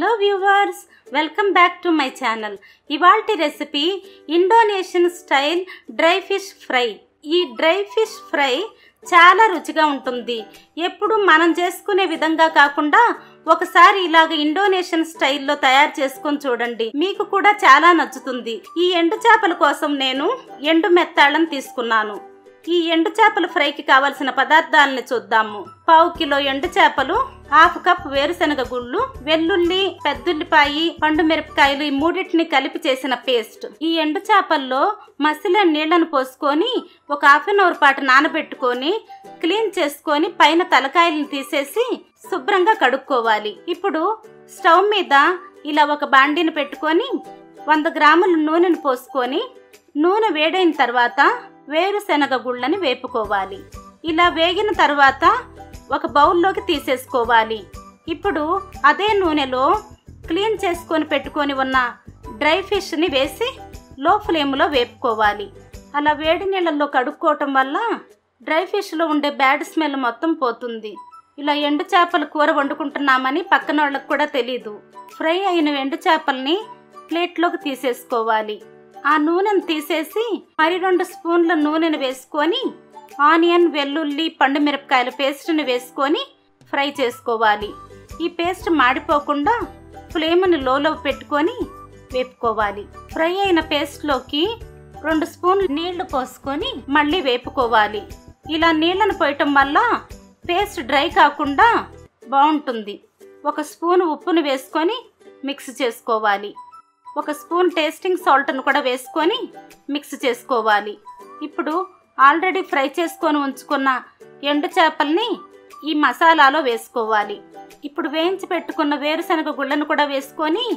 hello viewers welcome back to my channel ఇవాల్టి recipe Indonesian style dry fish fry ఈ dry fish fry చాలా రుచిగా ఉంటుంది ఎప్పుడు మనం చేసుకునే విధంగా కాకుండా ఒకసారి ఇలాగ ఇండోనేషియన్ స్టైల్లో తయారు చేసుకొని చూడండి మీకు కూడా చాలా నచ్చుతుంది ఈ ఎండు చేపల కోసం నేను ఎండు మెత్తాళ్ళని తీసుకున్నాను ఈ ఎండు చేపల ఫ్రైకి కావలసిన పదార్థాలని చూద్దాము పావు కిలో ఎండు చేపలు హాఫ్ కప్ వేరుశనగ గుళ్ళు వెల్లుల్లి పెద్దుల్లిపాయి పండు మిరపకాయలు ఈ మూడింటిని కలిపి చేసిన పేస్ట్ ఈ ఎండు చేపల్లో మసిలే నీళ్లను పోసుకొని ఒక హాఫ్ అన్ అవర్ పాటు నానబెట్టుకొని క్లీన్ చేసుకొని పైన తలకాయలను తీసేసి శుభ్రంగా కడుక్కోవాలి ఇప్పుడు స్టవ్ మీద ఇలా ఒక బాండీని పెట్టుకొని వంద గ్రాముల నూనెను పోసుకొని నూనె వేడైన తర్వాత వేరుశనగ గుళ్ళని వేపుకోవాలి ఇలా వేగిన తర్వాత ఒక బౌల్లోకి తీసేసుకోవాలి ఇప్పుడు అదే నూనెలో క్లీన్ చేసుకొని పెట్టుకొని ఉన్న డ్రై ఫిష్ని వేసి లో ఫ్లేమ్లో వేపుకోవాలి అలా వేడి నీళ్ళల్లో కడుక్కోవటం వల్ల డ్రై ఫిష్లో ఉండే బ్యాడ్ స్మెల్ మొత్తం పోతుంది ఇలా ఎండు చేపల కూర వండుకుంటున్నామని పక్కన వాళ్ళకి కూడా తెలీదు ఫ్రై అయిన ఎండు చేపల్ని ప్లేట్లోకి తీసేసుకోవాలి ఆ నూనెను తీసేసి మరి రెండు స్పూన్ల నూనెను వేసుకొని ఆనియన్ వెల్లుల్లి పండు మిరపకాయల పేస్ట్ని వేసుకొని ఫ్రై చేసుకోవాలి ఈ పేస్ట్ మాడిపోకుండా ఫ్లేమ్ని లోలో పెట్టుకొని వేపుకోవాలి ఫ్రై అయిన పేస్ట్లోకి రెండు స్పూన్లు నీళ్లు పోసుకొని మళ్ళీ వేపుకోవాలి ఇలా నీళ్లను పోయటం వల్ల పేస్ట్ డ్రై కాకుండా బాగుంటుంది ఒక స్పూన్ ఉప్పును వేసుకొని మిక్స్ చేసుకోవాలి ఒక స్పూన్ టేస్టింగ్ సాల్ట్ను కూడా వేసుకొని మిక్స్ చేసుకోవాలి ఇప్పుడు ఆల్రెడీ ఫ్రై చేసుకొని ఉంచుకున్న ఎండు చేపల్ని ఈ మసాలాలో వేసుకోవాలి ఇప్పుడు వేయించి పెట్టుకున్న వేరుశనగ గుళ్ళను కూడా వేసుకొని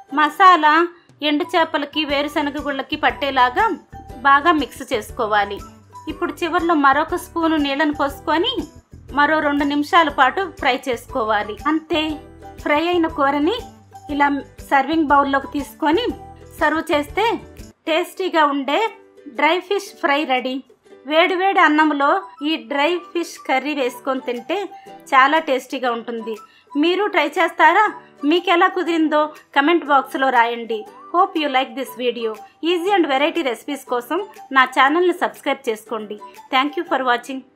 మసాలా ఎండు చేపలకి వేరుశనగ గుళ్ళకి పట్టేలాగా బాగా మిక్స్ చేసుకోవాలి ఇప్పుడు చివరిలో మరొక స్పూను నీళ్ళను పోసుకొని మరో రెండు నిమిషాల పాటు ఫ్రై చేసుకోవాలి అంతే ఫ్రై అయిన కూరని ఇలా సర్వింగ్ బౌల్లోకి తీసుకొని సర్వ్ చేస్తే టేస్టీగా ఉండే డ్రై ఫిష్ ఫ్రై రెడీ వేడి వేడి అన్నంలో ఈ డ్రై ఫిష్ కర్రీ వేసుకొని తింటే చాలా టేస్టీగా ఉంటుంది మీరు ట్రై చేస్తారా మీకు ఎలా కుదిరిందో కమెంట్ బాక్స్లో రాయండి hope you like this video easy and variety recipes కోసం నా ఛానల్ని సబ్స్క్రైబ్ చేసుకోండి థ్యాంక్ యూ ఫర్ వాచింగ్